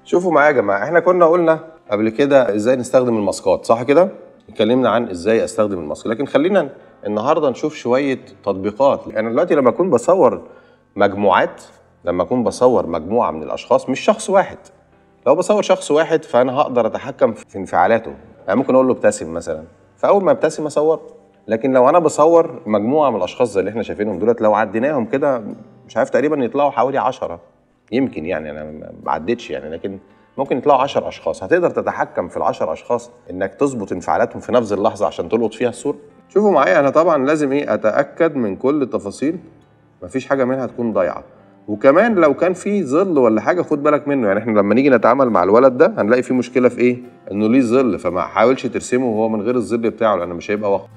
شوفوا معايا يا جماعه احنا كنا قلنا قبل كده ازاي نستخدم الماسكات صح كده اتكلمنا عن ازاي استخدم الماسك لكن خلينا النهارده نشوف شويه تطبيقات انا دلوقتي لما اكون بصور مجموعات لما اكون بصور مجموعه من الاشخاص مش شخص واحد لو بصور شخص واحد فانا هقدر اتحكم في انفعالاته يعني ممكن اقول له ابتسم مثلا فاول ما ابتسم اصور لكن لو انا بصور مجموعه من الاشخاص زي اللي احنا شايفينهم دولت لو عديناهم كده مش عارف تقريبا يطلعوا حوالي 10 يمكن يعني انا ما عدتش يعني لكن ممكن يطلعوا 10 اشخاص هتقدر تتحكم في ال 10 اشخاص انك تظبط انفعالاتهم في نفس اللحظه عشان تلقط فيها الصوره شوفوا معايا انا طبعا لازم ايه اتاكد من كل التفاصيل مفيش حاجه منها تكون ضايعه وكمان لو كان في ظل ولا حاجه خد بالك منه يعني احنا لما نيجي نتعامل مع الولد ده هنلاقي في مشكله في ايه انه ليه ظل فما حاولش ترسمه وهو من غير الظل بتاعه لانه مش هيبقى واضح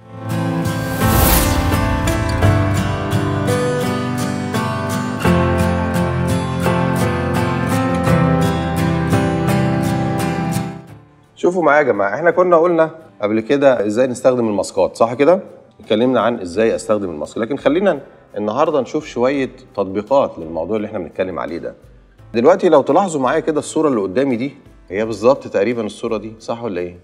شوفوا معايا يا جماعه احنا كنا قلنا قبل كده ازاي نستخدم الماسكات صح كده اتكلمنا عن ازاي استخدم الماسك لكن خلينا النهارده نشوف شويه تطبيقات للموضوع اللي احنا بنتكلم عليه ده دلوقتي لو تلاحظوا معايا كده الصوره اللي قدامي دي هي بالظبط تقريبا الصوره دي صح ولا ايه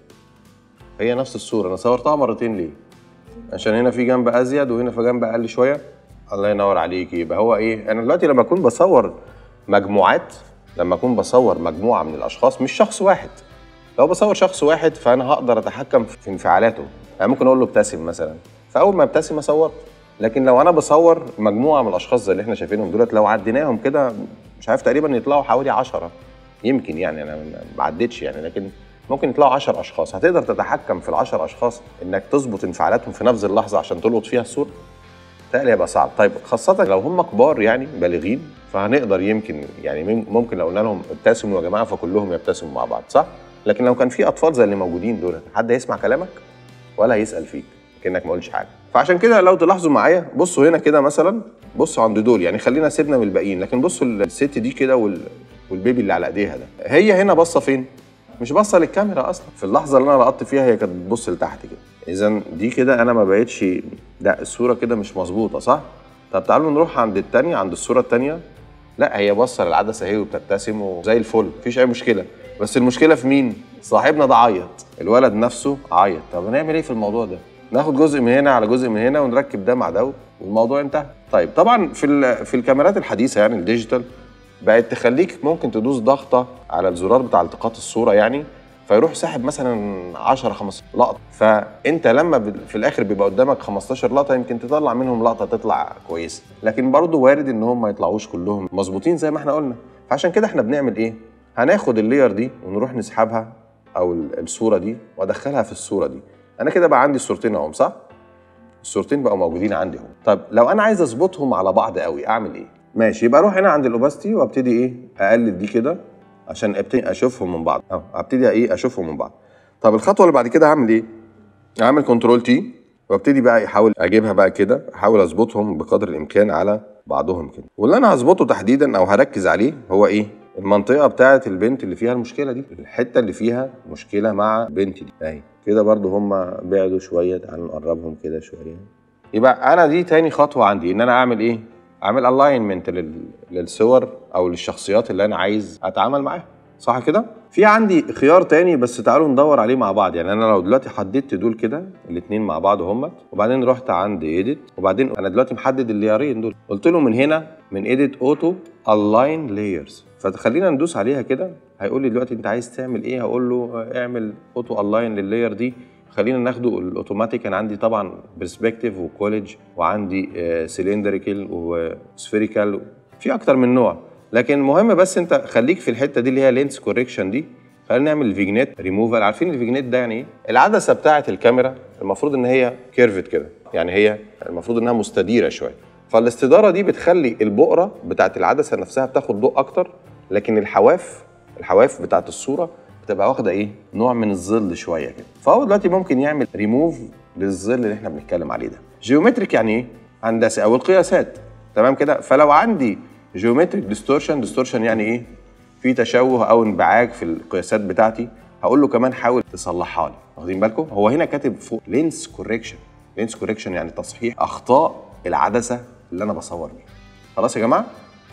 هي نفس الصوره انا صورتها مرتين ليه عشان هنا في جنب ازيد وهنا في جنب اقل شويه الله ينور عليك يبقى هو ايه انا دلوقتي لما اكون بصور مجموعات لما اكون بصور مجموعه من الاشخاص مش شخص واحد لو بصور شخص واحد فانا هقدر اتحكم في انفعالاته يعني ممكن اقول له ابتسم مثلا فاول ما ابتسم اصور لكن لو انا بصور مجموعه من الاشخاص زي اللي احنا شايفينهم دولت لو عديناهم كده مش عارف تقريبا يطلعوا حوالي 10 يمكن يعني انا ما عدتش يعني لكن ممكن يطلعوا 10 اشخاص هتقدر تتحكم في ال 10 اشخاص انك تظبط انفعالاتهم في نفس اللحظه عشان تلقط فيها الصوره تقريبا هيبقى صعب طيب خاصة لو هم كبار يعني بالغين فهنقدر يمكن يعني ممكن لو قلنا لهم ابتسموا يا جماعة فكلهم يبتسموا مع بعض صح؟ لكن لو كان في اطفال زي اللي موجودين دول حد هيسمع كلامك ولا هيسال فيك كانك ما قلتش حاجه فعشان كده لو تلاحظوا معايا بصوا هنا كده مثلا بصوا عند دول يعني خلينا سيبنا من الباقيين لكن بصوا الست دي كده وال... والبيبي اللي على ايديها ده هي هنا باصه فين مش باصه للكاميرا اصلا في اللحظه اللي انا لقطت فيها هي كانت بتبص لتحت كده اذا دي كده انا ما بقتش لا الصوره كده مش مظبوطه صح طب تعالوا نروح عند الثانيه عند الصوره الثانيه لا هي باصه للعدسه اهي وبتبتسم وزي الفل مفيش اي مشكله بس المشكله في مين صاحبنا ده عيط الولد نفسه عيط طب هنعمل ايه في الموضوع ده ناخد جزء من هنا على جزء من هنا ونركب ده مع ده والموضوع انتهى طيب طبعا في في الكاميرات الحديثه يعني الديجيتال بقت تخليك ممكن تدوس ضغطه على الزرار بتاع التقاط الصوره يعني فيروح ساحب مثلا 10 15 لقطه فانت لما في الاخر بيبقى قدامك 15 لقطه يمكن تطلع منهم لقطه تطلع كويسه لكن برضه وارد ان هم ما يطلعوش كلهم مظبوطين زي ما احنا قلنا فعشان كده احنا بنعمل ايه هناخد اللاير دي ونروح نسحبها او الصوره دي وادخلها في الصوره دي انا كده بقى عندي الصورتين اهم صح الصورتين بقوا موجودين عندي اهم طب لو انا عايز اظبطهم على بعض قوي اعمل ايه ماشي يبقى اروح هنا عند الاوباستي وابتدي ايه اقلل دي كده عشان ابتدي اشوفهم من بعض اه ابتدي ايه اشوفهم من بعض طب الخطوه اللي بعد كده هعمل ايه اعمل كنترول تي وابتدي بقى احاول اجيبها بقى كده احاول اظبطهم بقدر الامكان على بعضهم كده واللي انا هظبطه تحديدا او هركز عليه هو ايه المنطقه بتاعه البنت اللي فيها المشكله دي الحته اللي فيها مشكله مع بنتي دي اهي كده برضو هم بعدوا شويه تعالوا نقربهم كده شويه يبقى انا دي تاني خطوه عندي ان انا اعمل ايه اعمل الاينمنت للصور او للشخصيات اللي انا عايز اتعامل معاها صح كده في عندي خيار تاني بس تعالوا ندور عليه مع بعض يعني انا لو دلوقتي حددت دول كده الاثنين مع بعض هم وبعدين رحت عند ايديت وبعدين انا دلوقتي محدد الليارين دول قلت له من هنا من ايديت اوتو الاين لايرز فتخلينا ندوس عليها كده هيقول لي دلوقتي انت عايز تعمل ايه هقول له اعمل اوتو الاين لللاير دي خلينا ناخده الاوتوماتيك انا عندي طبعا برسبكتيف وكوليدج وعندي سيلندريكال وسفيريكال في اكتر من نوع لكن المهم بس انت خليك في الحته دي اللي هي لينس كوريكشن دي خلينا نعمل الفيجنيت ريموفال عارفين الفيجنيت ده يعني ايه العدسه بتاعه الكاميرا المفروض ان هي كيرفت كده يعني هي المفروض انها مستديره شويه فالاستداره دي بتخلي البقره بتاعه العدسه نفسها بتاخد ضوء اكتر لكن الحواف الحواف بتاعه الصوره بتبقى واخده ايه نوع من الظل شويه كده فهو دلوقتي ممكن يعمل ريموف للظل اللي احنا بنتكلم عليه ده جيومتريك يعني ايه هندسه او القياسات تمام كده فلو عندي جيومتريك ديستورشن ديستورشن يعني ايه في تشوه او انبعاج في القياسات بتاعتي هقول له كمان حاول تصلحها لي واخدين بالكم هو هنا كاتب فوق لينس كوريكشن لينس كوريكشن يعني تصحيح اخطاء العدسه اللي انا بصور بيها خلاص يا جماعه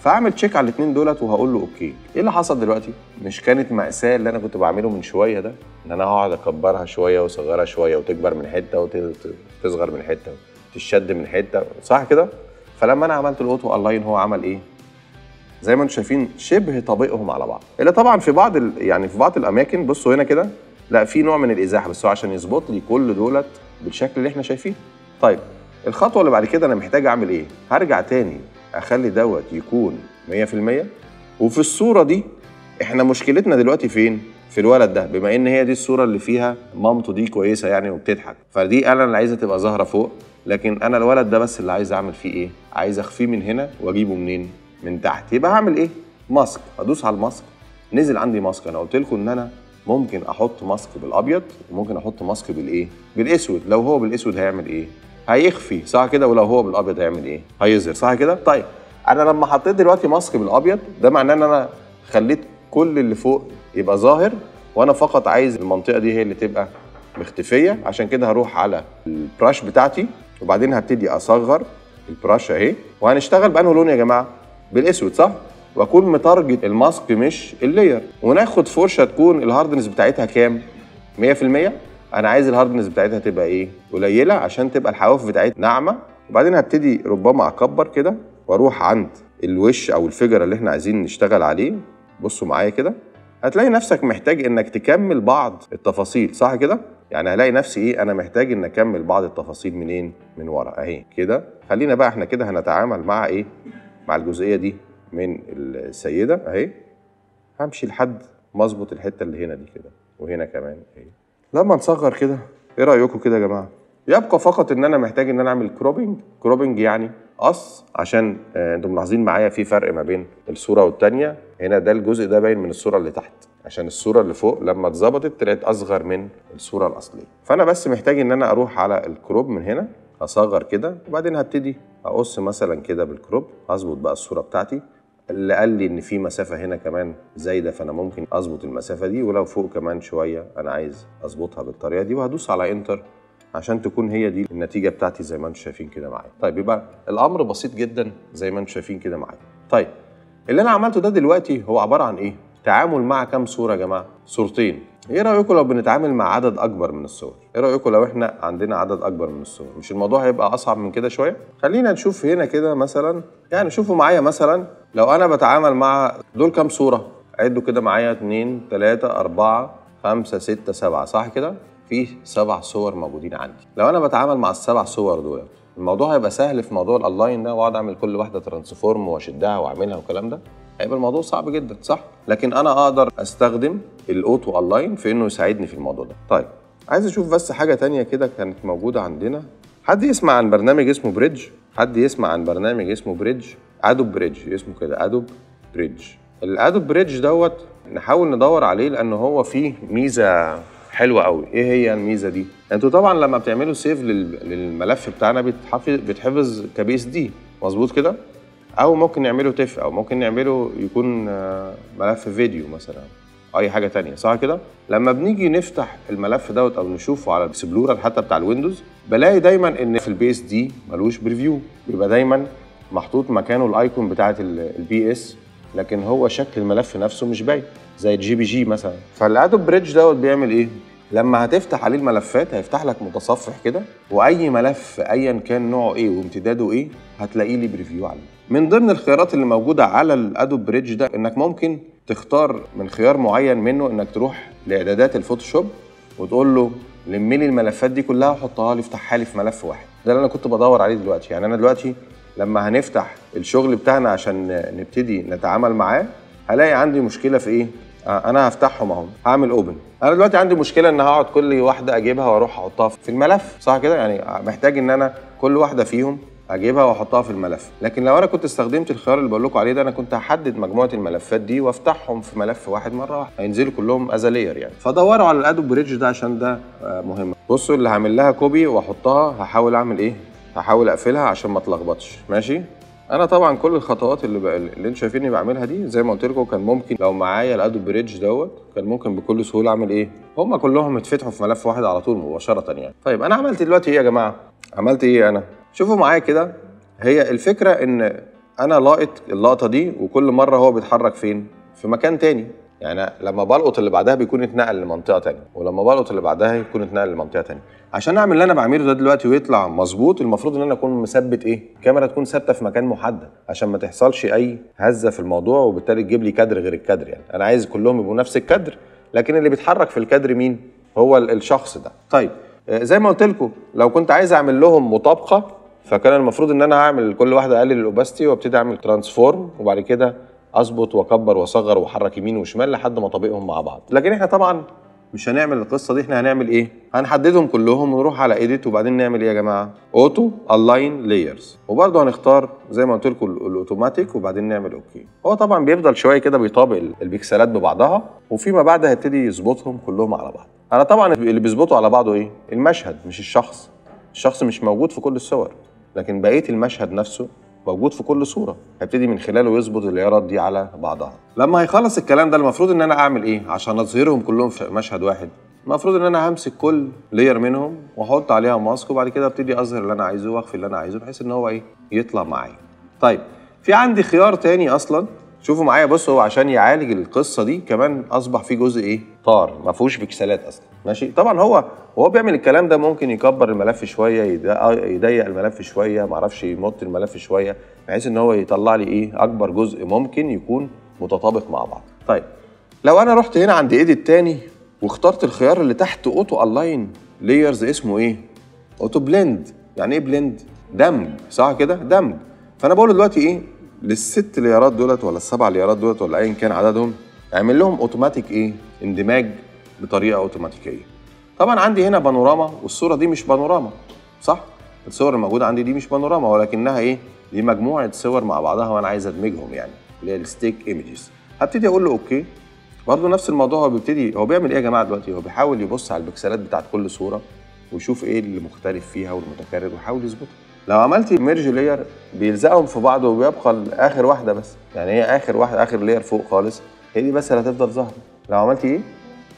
فاعمل تشيك على الاثنين دولت وهقول له اوكي ايه اللي حصل دلوقتي مش كانت ماساه اللي انا كنت بعمله من شويه ده ان انا هقعد اكبرها شويه واصغرها شويه وتكبر من حته وتصغر من حته وتشد من حته صح كده فلما انا عملت الاوتو الاين هو عمل ايه زي ما انتم شايفين شبه طابقهم على بعض الا طبعا في بعض ال... يعني في بعض الاماكن بصوا هنا كده لا في نوع من الازاحه بس هو عشان يظبط لي كل دولت بالشكل اللي احنا شايفينه طيب الخطوه اللي بعد كده انا محتاج اعمل ايه هرجع تاني اخلي دوت يكون 100% وفي الصوره دي احنا مشكلتنا دلوقتي فين في الولد ده بما ان هي دي الصوره اللي فيها مامته دي كويسه يعني وبتضحك فدي انا اللي عايزها تبقى ظاهره فوق لكن انا الولد ده بس اللي عايز اعمل فيه ايه عايز اخفيه من هنا واجيبه منين من تحت يبقى هعمل ايه ماسك ادوس على الماسك نزل عندي ماسك انا قلت لكم ان انا ممكن احط ماسك بالابيض وممكن احط ماسك بالايه بالاسود لو هو بالاسود هيعمل ايه هيخفي صح كده ولو هو بالابيض هيعمل ايه هيظهر صح كده طيب انا لما حطيت دلوقتي ماسك بالابيض ده معناه ان انا خليت كل اللي فوق يبقى ظاهر وانا فقط عايز المنطقه دي هي اللي تبقى مختفيه عشان كده هروح على البراش بتاعتي وبعدين هبتدي اصغر البراش اهي وهنشتغل بانه لون يا جماعه بالاسود صح واكون متارجت الماسك مش اللاير وناخد فرشه تكون الهاردنس بتاعتها كام 100% انا عايز الهاردنس بتاعتها تبقى ايه قليله عشان تبقى الحواف بتاعتها ناعمه وبعدين هبتدي ربما اكبر كده واروح عند الوش او الفجر اللي احنا عايزين نشتغل عليه بصوا معايا كده هتلاقي نفسك محتاج انك تكمل بعض التفاصيل صح كده يعني هلاقي نفسي ايه انا محتاج ان اكمل بعض التفاصيل منين من ورا اهي كده خلينا بقى احنا كده هنتعامل مع ايه مع الجزئيه دي من السيده اهي همشي لحد ما اظبط الحته اللي هنا دي كده وهنا كمان اهي لما نصغر كده ايه رايكم كده يا جماعه يبقى فقط ان انا محتاج ان انا اعمل كروبنج كروبنج يعني قص عشان آه، انتم ملاحظين معايا في فرق ما بين الصوره والتانيه هنا ده الجزء ده باين من الصوره اللي تحت عشان الصوره اللي فوق لما اتظبطت طلعت اصغر من الصوره الاصليه فانا بس محتاج ان انا اروح على الكروب من هنا اصغر كده وبعدين هبتدي اقص مثلا كده بالكروب اظبط بقى الصوره بتاعتي اللي قال لي ان في مسافه هنا كمان زايده فانا ممكن اظبط المسافه دي ولو فوق كمان شويه انا عايز اظبطها بالطريقه دي وهدوس على انتر عشان تكون هي دي النتيجه بتاعتي زي ما انتم شايفين كده معايا طيب يبقى الامر بسيط جدا زي ما انتم شايفين كده معايا طيب اللي انا عملته ده دلوقتي هو عباره عن ايه تعامل مع كام صوره يا جماعه صورتين ايه رايكم لو بنتعامل مع عدد اكبر من الصور ايه رايكم لو احنا عندنا عدد اكبر من الصور مش الموضوع هيبقى اصعب من كده شويه خلينا نشوف هنا كده مثلا يعني شوفوا معايا مثلا لو انا بتعامل مع دول كام صوره عدوا كده معايا 2 3 4 5 6 7 صح كده في سبع صور موجودين عندي لو انا بتعامل مع السبع صور دول الموضوع هيبقى سهل في موضوع الاونلاين ده واقعد اعمل كل واحده ترانسفورم واشدها واعملها والكلام ده هيبقى الموضوع صعب جدا صح لكن انا اقدر استخدم الاوتو اونلاين في انه يساعدني في الموضوع ده طيب عايز اشوف بس حاجه تانية كده كانت موجوده عندنا حد يسمع عن برنامج اسمه بريدج حد يسمع عن برنامج اسمه بريدج ادوب بريدج اسمه كده ادوب بريدج الادوب بريدج دوت نحاول ندور عليه لان هو فيه ميزه حلوه قوي ايه هي الميزه دي انتوا طبعا لما بتعملوا سيف للملف بتاعنا بيتحفظ بيتحفظ كبي اس دي مظبوط كده او ممكن نعمله تف او ممكن نعمله يكون آه، ملف فيديو مثلا اي حاجه تانية صح كده لما بنيجي نفتح الملف دوت او نشوفه على الاكسبلورر حتى بتاع الويندوز بلاقي دايما ان في البي اس دي ملوش بريفيو بيبقى دايما محطوط مكانه الايكون بتاعه البي اس لكن هو شكل الملف نفسه مش باين زي الجي بي جي مثلا فالادوب بريدج دوت بيعمل ايه لما هتفتح عليه الملفات هيفتح لك متصفح كده واي ملف ايا كان نوعه ايه وامتداده ايه هتلاقيه لي بريفيو عليه من ضمن الخيارات اللي موجوده على الادوب بريدج ده انك ممكن تختار من خيار معين منه انك تروح لاعدادات الفوتوشوب وتقول له لم لي الملفات دي كلها وحطها لي افتحها لي في ملف واحد ده اللي انا كنت بدور عليه دلوقتي يعني انا دلوقتي لما هنفتح الشغل بتاعنا عشان نبتدي نتعامل معاه هلاقي عندي مشكله في ايه آه، انا هفتحهم اهو هعمل اوبن انا دلوقتي عندي مشكله ان هقعد كل واحده اجيبها واروح احطها في الملف صح كده يعني محتاج ان انا كل واحده فيهم اجيبها واحطها في الملف لكن لو انا كنت استخدمت الخيار اللي بقول لكم عليه ده انا كنت هحدد مجموعه الملفات دي وافتحهم في ملف واحد مره واحده هينزلوا كلهم از لاير يعني فدوروا على الادوب بريدج ده عشان ده آه، مهم بصوا اللي هعمل لها كوبي واحطها هحاول اعمل ايه هحاول اقفلها عشان ما اتلخبطش ماشي انا طبعا كل الخطوات اللي بقى اللي انتوا شايفيني بعملها دي زي ما قلت لكم كان ممكن لو معايا الادوب بريدج دوت كان ممكن بكل سهوله اعمل ايه هم كلهم اتفتحوا في ملف واحد على طول مباشره يعني طيب انا عملت دلوقتي ايه يا جماعه عملت ايه انا شوفوا معايا كده هي الفكره ان انا لاقط اللقطه دي وكل مره هو بيتحرك فين في مكان تاني يعني لما بلقط اللي بعدها بيكون اتنقل لمنطقه تانية ولما بلقط اللي بعدها يكون اتنقل لمنطقه تانية عشان اعمل اللي انا بعمله ده دلوقتي ويطلع مظبوط المفروض ان انا اكون مثبت ايه الكاميرا تكون ثابته في مكان محدد عشان ما تحصلش اي هزه في الموضوع وبالتالي تجيب لي كادر غير الكادر يعني انا عايز كلهم يبقوا نفس الكادر لكن اللي بيتحرك في الكادر مين هو ال- الشخص ده طيب آه، زي ما قلت لكم لو كنت عايز اعمل لهم مطابقه فكان المفروض ان انا هعمل كل واحده اقلل الاوباستي وابتدي اعمل ترانسفورم وبعد كده اظبط واكبر واصغر واحرك يمين وشمال لحد ما اطبقهم مع بعض لكن احنا طبعا مش هنعمل القصه دي احنا هنعمل ايه هنحددهم كلهم ونروح على ايديت وبعدين نعمل ايه يا جماعه اوتو الاين لايرز وبرضه هنختار زي ما قلت لكم ال- الاوتوماتيك وبعدين نعمل اوكي هو طبعا بيفضل شويه كده بيطابق ال- البكسلات ببعضها وفيما بعد هيبتدي يظبطهم كلهم على بعض انا طبعا اللي بيظبطوا على بعضه ايه المشهد مش الشخص الشخص مش موجود في كل الصور لكن بقيه المشهد نفسه موجود في كل صوره هيبتدي من خلاله يظبط الليارات دي على بعضها لما هيخلص الكلام ده المفروض ان انا اعمل ايه عشان اظهرهم كلهم في مشهد واحد المفروض ان انا همسك كل لير منهم واحط عليها ماسك وبعد كده ابتدي اظهر اللي انا عايزه واخفي اللي انا عايزه بحيث ان هو ايه يطلع معايا طيب في عندي خيار تاني اصلا شوفوا معايا بص هو عشان يعالج القصه دي كمان اصبح في جزء ايه طار ما فيهوش بكسلات اصلا ماشي طبعا هو وهو بيعمل الكلام ده ممكن يكبر الملف شويه يضيق يضيق الملف شويه ما اعرفش يمط الملف شويه بحيث ان هو يطلع لي ايه اكبر جزء ممكن يكون متطابق مع بعض طيب لو انا رحت هنا عند ايديت تاني واخترت الخيار اللي تحت اوتو الاين لايرز اسمه ايه اوتو بلند يعني ايه بلند دمج صح كده دمج فانا بقول له دلوقتي ايه للست ليارات دولت ولا السبع ليارات دولت ولا ايا كان عددهم اعمل لهم اوتوماتيك ايه اندماج بطريقه اوتوماتيكيه طبعا عندي هنا بانوراما والصوره دي مش بانوراما صح الصور الموجوده عندي دي مش بانوراما ولكنها ايه دي مجموعه صور مع بعضها وانا عايز ادمجهم يعني اللي هي الستيك ايمجز هبتدي اقول له اوكي برضه نفس الموضوع هو بيبتدي هو بيعمل ايه يا جماعه دلوقتي هو بيحاول يبص على البكسلات بتاعت كل صوره ويشوف ايه اللي مختلف فيها والمتكرر ويحاول يظبطها لو عملت ميرج لاير بيلزقهم في بعض وبيبقى اخر واحده بس يعني هي اخر واحده اخر لاير فوق خالص هي دي بس اللي هتفضل ظاهره لو عملت ايه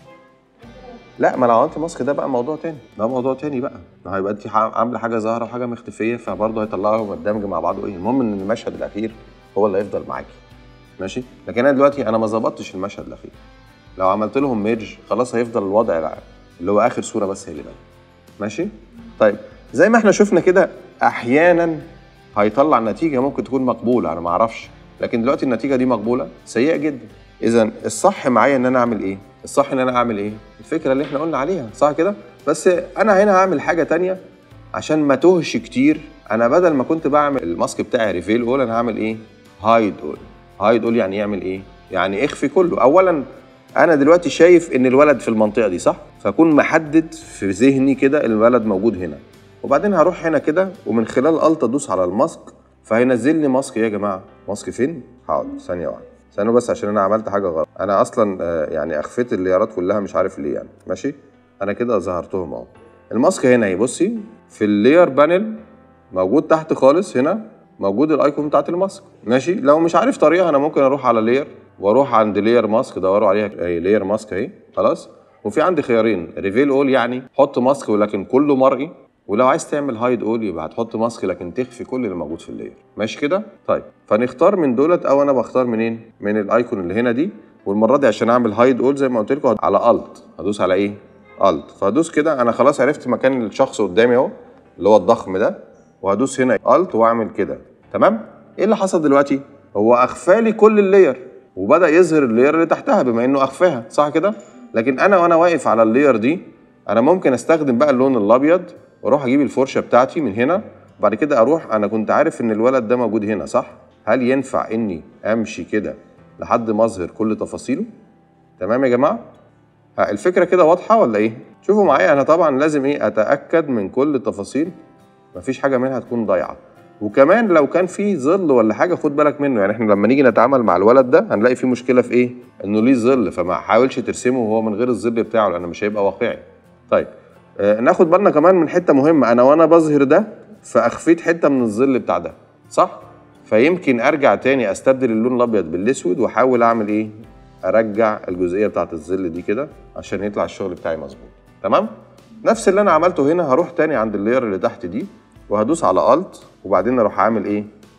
لا ما لو عملت ماسك ده بقى موضوع تاني ده موضوع تاني بقى ما هيبقى انت عامله حاجه ظاهره وحاجه مختفيه فبرضه هيطلعهم الدمج مع بعضه ايه المهم ان المشهد الاخير هو اللي هيفضل معاكي ماشي لكن انا دلوقتي انا ما ظبطتش المشهد الاخير لو عملت لهم ميرج خلاص هيفضل الوضع الع- اللي هو اخر صوره بس هي اللي باينه ماشي طيب زي ما احنا شفنا كده احيانا هيطلع نتيجه ممكن تكون مقبوله انا ما اعرفش لكن دلوقتي النتيجه دي مقبوله سيئه جدا اذا الصح معايا ان انا اعمل ايه الصح ان انا اعمل ايه الفكره اللي احنا قلنا عليها صح كده بس انا هنا هعمل حاجه تانية عشان ما توهش كتير انا بدل ما كنت بعمل الماسك بتاعي ريفيل اول انا هعمل ايه هايد اول هايد اول يعني يعمل ايه يعني اخفي كله اولا انا دلوقتي شايف ان الولد في المنطقه دي صح فاكون محدد في ذهني كده الولد موجود هنا وبعدين هروح هنا كده ومن خلال الت ادوس على الماسك فهينزل لي ماسك ايه يا جماعه ماسك فين حاضر ثانيه واحده ثانيه بس عشان انا عملت حاجه غلط انا اصلا آه، يعني اخفيت الليارات كلها مش عارف ليه يعني ماشي انا كده ظهرتهم اهو الماسك هنا اهي بصي في اللاير بانل موجود تحت خالص هنا موجود الايكون بتاعت الماسك ماشي لو مش عارف طريقه انا ممكن اروح على لاير واروح عند لاير ماسك دوروا عليها اهي لاير ماسك اهي خلاص وفي عندي خيارين ريفيل اول يعني حط ماسك ولكن كله مرئي ولو عايز تعمل هايد اول يبقى هتحط ماسك لكن تخفي كل اللي موجود في اللاير ماشي كده طيب فنختار من دولت او انا بختار منين من الايكون اللي هنا دي والمره دي عشان اعمل هايد اول زي ما قلت لكم على الت هدوس على ايه الت فهدوس كده انا خلاص عرفت مكان الشخص قدامي اهو اللي هو الضخم ده وهدوس هنا الت واعمل كده تمام ايه اللي حصل دلوقتي هو اخفى لي كل اللاير وبدا يظهر اللاير اللي تحتها بما انه اخفاها صح كده لكن انا وانا واقف على اللاير دي انا ممكن استخدم بقى اللون الابيض واروح اجيب الفرشه بتاعتي من هنا وبعد كده اروح انا كنت عارف ان الولد ده موجود هنا صح هل ينفع اني امشي كده لحد ما اظهر كل تفاصيله تمام يا جماعه ها، الفكره كده واضحه ولا ايه شوفوا معايا انا طبعا لازم ايه اتاكد من كل التفاصيل مفيش حاجه منها تكون ضايعه وكمان لو كان في ظل ولا حاجه خد بالك منه يعني احنا لما نيجي نتعامل مع الولد ده هنلاقي في مشكله في ايه انه ليه ظل فما حاولش ترسمه وهو من غير الظل بتاعه لانه مش هيبقى واقعي طيب آه ناخد بالنا كمان من حته مهمه انا وانا بظهر ده فاخفيت حته من الظل بتاع ده صح فيمكن ارجع تاني استبدل اللون الابيض بالاسود واحاول اعمل ايه ارجع الجزئيه بتاعت الظل دي كده عشان يطلع الشغل بتاعي مظبوط تمام نفس اللي انا عملته هنا هروح تاني عند اللاير اللي تحت دي وهدوس على الت وبعدين اروح عامل ايه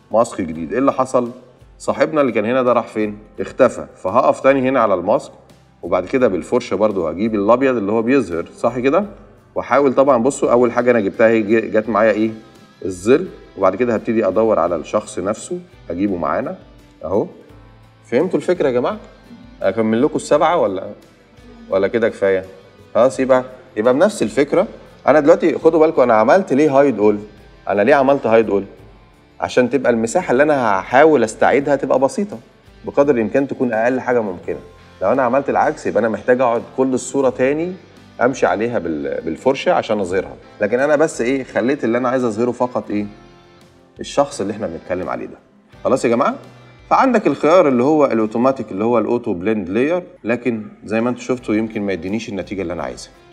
ماسك جديد ايه اللي حصل صاحبنا اللي كان هنا ده راح فين اختفى فهقف تاني هنا على الماسك وبعد كده بالفرشه برضو هجيب الابيض اللي هو بيظهر صح كده واحاول طبعا بصوا اول حاجه انا جبتها هي جي- جت معايا ايه الظل وبعد كده هبتدي ادور على الشخص نفسه اجيبه معانا اهو فهمتوا الفكره يا جماعه اكمل لكم السبعه ولا ولا كده كفايه خلاص يبقى يبقى بنفس الفكره انا دلوقتي خدوا بالكم انا عملت ليه هايد اول انا ليه عملت هايد اول عشان تبقى المساحه اللي انا هحاول استعيدها تبقى بسيطه بقدر الامكان تكون اقل حاجه ممكنه لو انا عملت العكس يبقى انا محتاج اقعد كل الصوره تاني امشي عليها بال- بالفرشه عشان اظهرها لكن انا بس ايه خليت اللي انا عايز اظهره فقط ايه الشخص اللي احنا بنتكلم عليه ده خلاص يا جماعه فعندك الخيار اللي هو الاوتوماتيك اللي هو الاوتو بلند لاير لكن زي ما انتم شفتوا يمكن ما يدينيش النتيجه اللي انا عايزها